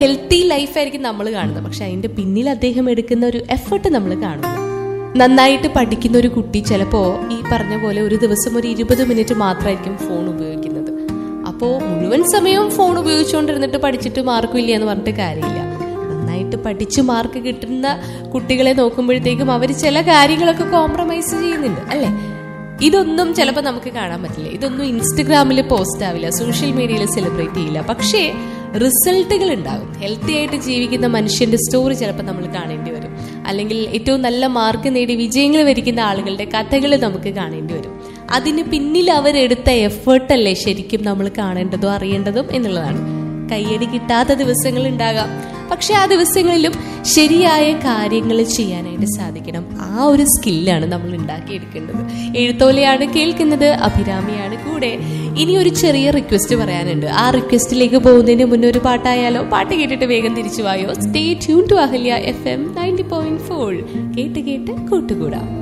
healthy ലൈഫായിരിക്കും നമ്മൾ കാണുന്നത് പക്ഷെ അതിന്റെ പിന്നിൽ അദ്ദേഹം എടുക്കുന്ന ഒരു എഫർട്ട് നമ്മൾ കാണുന്നു നന്നായിട്ട് പഠിക്കുന്ന ഒരു കുട്ടി ചിലപ്പോൾ ഈ പറഞ്ഞ പോലെ ഒരു ദിവസം ഒരു ഇരുപത് മിനിറ്റ് മാത്രമായിരിക്കും ഫോൺ ഉപയോഗിക്കുന്നത് അപ്പോൾ മുഴുവൻ സമയവും ഫോൺ ഉപയോഗിച്ചുകൊണ്ടിരുന്നിട്ട് പഠിച്ചിട്ട് മാർക്കും ഇല്ല എന്ന് പറഞ്ഞിട്ട് കാര്യമില്ല നന്നായിട്ട് പഠിച്ച് മാർക്ക് കിട്ടുന്ന കുട്ടികളെ നോക്കുമ്പോഴത്തേക്കും അവർ ചില കാര്യങ്ങളൊക്കെ കോംപ്രമൈസ് ചെയ്യുന്നുണ്ട് അല്ലേ ഇതൊന്നും ചിലപ്പോൾ നമുക്ക് കാണാൻ പറ്റില്ല ഇതൊന്നും ഇൻസ്റ്റഗ്രാമിൽ പോസ്റ്റ് ആവില്ല സോഷ്യൽ മീഡിയയിൽ സെലിബ്രേറ്റ് ചെയ്യില്ല പക്ഷേ റിസൾട്ടുകൾ ഉണ്ടാകും ഹെൽത്തി ആയിട്ട് ജീവിക്കുന്ന മനുഷ്യന്റെ സ്റ്റോറി ചിലപ്പോൾ നമ്മൾ കാണേണ്ടി വരും അല്ലെങ്കിൽ ഏറ്റവും നല്ല മാർക്ക് നേടി വിജയങ്ങൾ വരിക്കുന്ന ആളുകളുടെ കഥകൾ നമുക്ക് കാണേണ്ടി വരും അതിന് പിന്നിൽ അവരെടുത്ത എഫേർട്ടല്ലേ ശരിക്കും നമ്മൾ കാണേണ്ടതും അറിയേണ്ടതും എന്നുള്ളതാണ് കയ്യടി കിട്ടാത്ത ദിവസങ്ങൾ ഉണ്ടാകാം പക്ഷെ ആ ദിവസങ്ങളിലും ശരിയായ കാര്യങ്ങൾ ചെയ്യാനായിട്ട് സാധിക്കണം ആ ഒരു സ്കില്ലാണ് നമ്മൾ ഉണ്ടാക്കിയെടുക്കേണ്ടത് എഴുത്തോലയാണ് കേൾക്കുന്നത് അഭിരാമിയാണ് കൂടെ ഇനി ഒരു ചെറിയ റിക്വസ്റ്റ് പറയാനുണ്ട് ആ റിക്വസ്റ്റിലേക്ക് പോകുന്നതിന് മുന്നേ ഒരു പാട്ടായാലോ പാട്ട് കേട്ടിട്ട് വേഗം തിരിച്ചു വായോ stay tune to Ahalya F M ninety point four കേട്ട് കേട്ട് കൂട്ടുകൂടാം